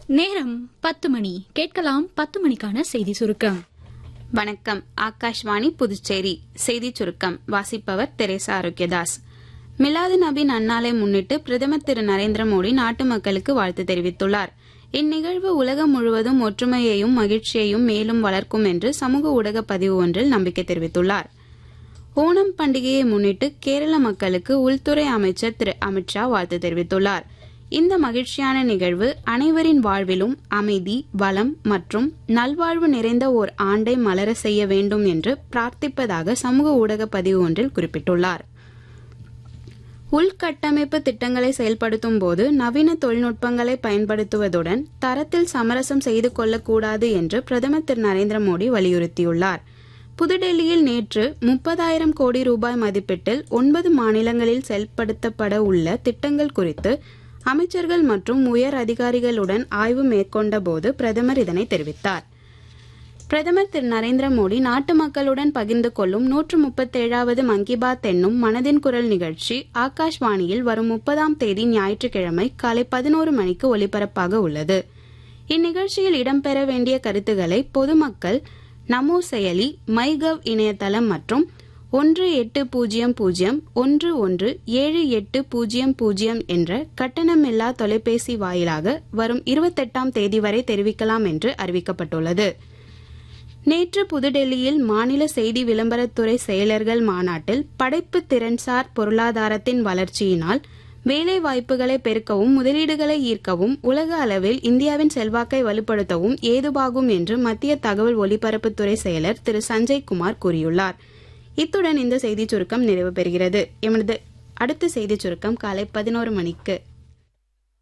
நேரம் பத்து மணி கேட்கலாம் பத்து மணிக்கான செய்தி சுருக்கம் வணக்கம் ஆகாஷ்வாணி புதுச்சேரி செய்திச் சுருக்கம் வாசிப்பவர் தெரேசா ஆரோக்கியதாஸ் மிலாது நபி நன்னாளை முன்னிட்டு பிரதமர் திரு நரேந்திர மோடி நாட்டு மக்களுக்கு வாழ்த்து தெரிவித்துள்ளார் இந்நிகழ்வு உலகம் முழுவதும் ஒற்றுமையையும் மகிழ்ச்சியையும் மேலும் வளர்க்கும் என்று சமூக ஊடக பதிவு ஒன்றில் நம்பிக்கை தெரிவித்துள்ளார் ஓணம் பண்டிகையை முன்னிட்டு கேரள மக்களுக்கு உள்துறை அமைச்சர் திரு அமித்ஷா வாழ்த்து தெரிவித்துள்ளார் இந்த மகிழ்ச்சியான நிகழ்வு அனைவரின் வாழ்விலும் அமைதி வளம் மற்றும் நல்வாழ்வு நிறைந்த ஓர் ஆண்டை மலர செய்ய வேண்டும் என்று பிரார்த்திப்பதாக சமூக ஊடக பதிவு ஒன்றில் குறிப்பிட்டுள்ளார் உள்கட்டமைப்பு திட்டங்களை செயல்படுத்தும் போது நவீன தொழில்நுட்பங்களை பயன்படுத்துவதுடன் தரத்தில் சமரசம் செய்து கொள்ளக்கூடாது என்று பிரதமர் திரு நரேந்திர மோடி வலியுறுத்தியுள்ளார் புதுடெல்லியில் நேற்று முப்பதாயிரம் கோடி ரூபாய் மதிப்பீட்டில் ஒன்பது மாநிலங்களில் செயல்படுத்தப்பட உள்ள திட்டங்கள் குறித்து அமைச்சர்கள் மற்றும் உயர் அதிகாரிகளுடன் ஆய்வு மேற்கொண்ட போது பிரதமர் இதனை தெரிவித்தார் பிரதமர் திரு நரேந்திர மோடி நாட்டு மக்களுடன் பகிர்ந்து கொள்ளும் நூற்று முப்பத்தேழாவது மன் கி பாத் என்னும் மனதின் குரல் நிகழ்ச்சி ஆகாஷ்வாணியில் வரும் முப்பதாம் தேதி ஞாயிற்றுக்கிழமை காலை பதினோரு மணிக்கு ஒலிபரப்பாக உள்ளது இந்நிகழ்ச்சியில் இடம்பெற வேண்டிய கருத்துக்களை பொதுமக்கள் நமோ செயலி மைகவ் இணையதளம் மற்றும் ஒன்று எட்டு பூஜ்ஜியம் பூஜ்ஜியம் ஒன்று ஒன்று ஏழு எட்டு பூஜ்ஜியம் பூஜ்ஜியம் என்ற கட்டணமில்லா தொலைபேசி வாயிலாக வரும் இருபத்தெட்டாம் தேதி வரை தெரிவிக்கலாம் என்று அறிவிக்கப்பட்டுள்ளது நேற்று புதுடெல்லியில் மாநில செய்தி விளம்பரத்துறை செயலர்கள் மாநாட்டில் படைப்பு திறன்சார் பொருளாதாரத்தின் வளர்ச்சியினால் வேலை வாய்ப்புகளை பெருக்கவும் முதலீடுகளை ஈர்க்கவும் உலக அளவில் இந்தியாவின் செல்வாக்கை வலுப்படுத்தவும் ஏதுவாகும் என்று மத்திய தகவல் ஒலிபரப்புத்துறை செயலர் திரு சஞ்சய் குமார் கூறியுள்ளார் இத்துடன் இந்த செய்திச் சுருக்கம் நிறைவு பெறுகிறது எமது அடுத்த செய்திச் சுருக்கம் காலை பதினோரு மணிக்கு